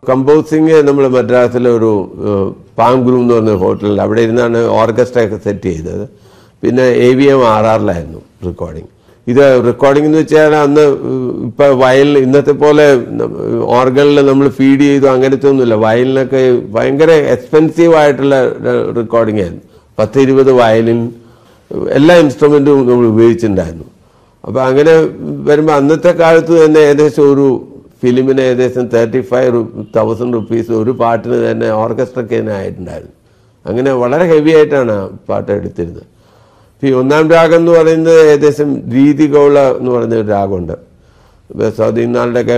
composing നമ്മൾ മദ്രാസിലെ ഒരു ഏഹ്, palm groom എന്ന് പറഞ്ഞ ഹോട്ടലിൽ അവിടെ ഇരുന്നാണ് ഓർക്കസ്ട്ര ഒക്കെ സെറ്റ് ചെയ്തത് പിന്നെ എ വി എം ആർ ആറിലായിരുന്നു റെക്കോർഡിങ് ഇത് റെക്കോർഡിംഗ് എന്ന് വെച്ചാൽ അന്ന് ഇപ്പൊ വയൽ ഇന്നത്തെ പോലെ ഓർഗനിൽ നമ്മൾ ഫീഡ് ചെയ്തു അങ്ങനത്തെ ഒന്നുമില്ല വയലിനൊക്കെ ഭയങ്കര എക്സ്പെൻസീവ് ആയിട്ടുള്ള റെക്കോർഡിംഗ് ആയിരുന്നു പത്ത് ഇരുപത് വയലിൻ എല്ലാ ഇൻസ്ട്രുമെന്റും നമ്മൾ ഉപയോഗിച്ചിട്ടുണ്ടായിരുന്നു അപ്പൊ അങ്ങനെ വരുമ്പോൾ അന്നത്തെ കാലത്ത് തന്നെ ഏകദേശം ഒരു ഫിലിമിന് ഏകദേശം തേർട്ടി ഫൈവ് തൗസൻഡ് റുപ്പീസ് ഒരു പാട്ടിന് തന്നെ ഓർക്കസ്ട്രയ്ക്ക് തന്നെ ആയിട്ടുണ്ടായിരുന്നു അങ്ങനെ വളരെ ഹെവി ആയിട്ടാണ് ആ പാട്ട് എടുത്തിരുന്നത് ഈ ഒന്നാം രാഗം എന്ന് പറയുന്നത് ഏകദേശം രീതികൗള എന്ന് പറയുന്ന ഒരു രാഗമുണ്ട് ഇപ്പൊ സ്വാധീനാളുടെയൊക്കെ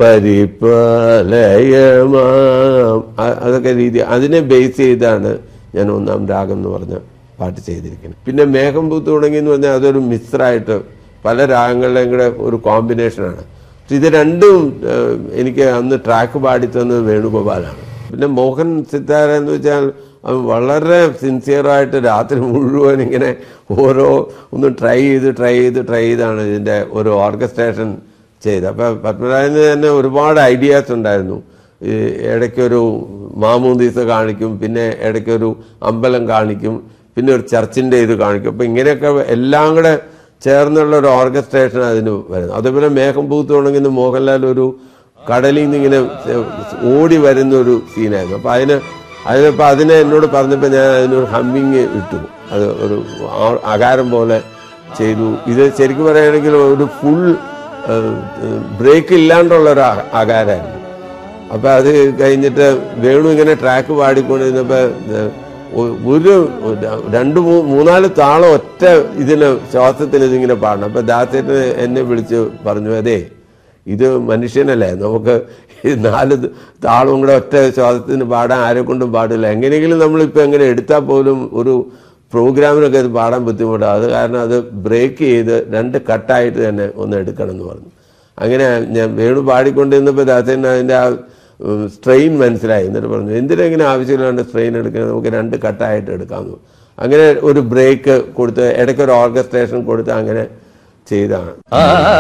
പരിപാലയമാം അ- അതൊക്കെ രീതി അതിനെ ബേസ് ചെയ്താണ് ഞാൻ ഒന്നാം രാഗം എന്ന് പറഞ്ഞ പാട്ട് ചെയ്തിരിക്കുന്നത് പിന്നെ മേഘം പൂത്ത് തുടങ്ങി എന്ന് പറഞ്ഞാൽ അതൊരു മിക്സറായിട്ട് പല രാഗങ്ങളുടെയും കൂടെ ഒരു കോമ്പിനേഷനാണ് പക്ഷെ ഇത് രണ്ടും ഏഹ്, എനിക്ക് അന്ന് ട്രാക്ക് പാടിത്തന്നത് വേണുഗോപാലാണ് പിന്നെ മോഹൻ സിത്താര എന്ന് വെച്ചാൽ അവൻ വളരെ സിൻസിയറായിട്ട് രാത്രി മുഴുവൻ ഇങ്ങനെ ഓരോ ഒന്ന് ട്രൈ ചെയ്ത് ട്രൈ ചെയ്ത് ട്രൈ ചെയ്താണ് ഇതിൻ്റെ ഒരു ഓർക്കസ്ട്രേഷൻ ചെയ്ത് അപ്പം പത്മരാജന് തന്നെ ഒരുപാട് ഐഡിയാസ് ഉണ്ടായിരുന്നു ഈ ഇടയ്ക്കൊരു മാമൂദീസ കാണിക്കും പിന്നെ ഇടയ്ക്കൊരു അമ്പലം കാണിക്കും പിന്നെ ഒരു ചർച്ചിൻ്റെ ഇത് കാണിക്കും അപ്പം ഇങ്ങനെയൊക്കെ എല്ലാം കൂടെ ചേർന്നുള്ള ഒരു ഓർക്കസ്ട്രേഷൻ അതിന് വരുന്നു അതേപോലെ മേഘം പൂത്ത് തുടങ്ങുന്ന മോഹൻലാൽ ഒരു കടലിൽ നിന്ന് ഇങ്ങനെ ഓടി വരുന്ന ഒരു സീനായിരുന്നു അപ്പം അതിന് അതിനപ്പോൾ അതിനെ എന്നോട് പറഞ്ഞപ്പോൾ ഞാൻ അതിനൊരു ഹമ്മിങ് ഇട്ടു അത് ഒരു ആ- അകാരം പോലെ ചെയ്തു ഇത് ശരിക്കും പറയുകയാണെങ്കിൽ ഒരു ഫുൾ ബ്രേക്ക് ഇല്ലാണ്ടുള്ള ഒരു ആ- ആകാരമായിരുന്നു അപ്പൊ അത് കഴിഞ്ഞിട്ട് വേണു ഇങ്ങനെ ട്രാക്ക് പാടിക്കൊണ്ടിരുന്നപ്പോ ഏഹ്, ഒ- ഒരു രണ്ട് മൂ- മൂന്നാല് താളം ഒറ്റ ഇതിന് ശ്വാസത്തിന് ഇതിങ്ങനെ പാടണം അപ്പൊ ദാസേട്ടൻ എന്നെ വിളിച്ച് പറഞ്ഞു അതെ ഇത് മനുഷ്യനല്ലേ നമുക്ക് ഈ നാല് താളവും കൂടെ ഒറ്റ ശ്വാസത്തിന് പാടാൻ ആരെ കൊണ്ടും പാടില്ല എങ്ങനെയെങ്കിലും നമ്മളിപ്പോൾ എങ്ങനെ എടുത്താൽ പോലും ഒരു പ്രോഗ്രാമിനൊക്കെ ഇത് പാടാൻ ബുദ്ധിമുട്ടാണ് അത് കാരണം അത് ബ്രേക്ക് ചെയ്ത് രണ്ട് കട്ടായിട്ട് തന്നെ ഒന്ന് എടുക്കണം എന്ന് പറഞ്ഞു അങ്ങനെ ഞാൻ വേണു പാടിക്കൊണ്ടിരുന്നപ്പോൾ ദാസേട്ടൻ അതിൻ്റെ ആ സ്ട്രെയിൻ മനസ്സിലായി എന്നിട്ട് പറഞ്ഞു എന്തിനെങ്ങനെ ആവശ്യമില്ലാണ്ട് സ്ട്രെയിൻ എടുക്കുന്നത് നമുക്ക് രണ്ട് കട്ടായിട്ട് എടുക്കാമെന്ന് അങ്ങനെ ഒരു ബ്രേക്ക് കൊടുത്ത് ഇടയ്ക്കൊരു ഓർക്കസ്ട്രേഷൻ കൊടുത്ത് അങ്ങനെ ചെയ്താണ് ആ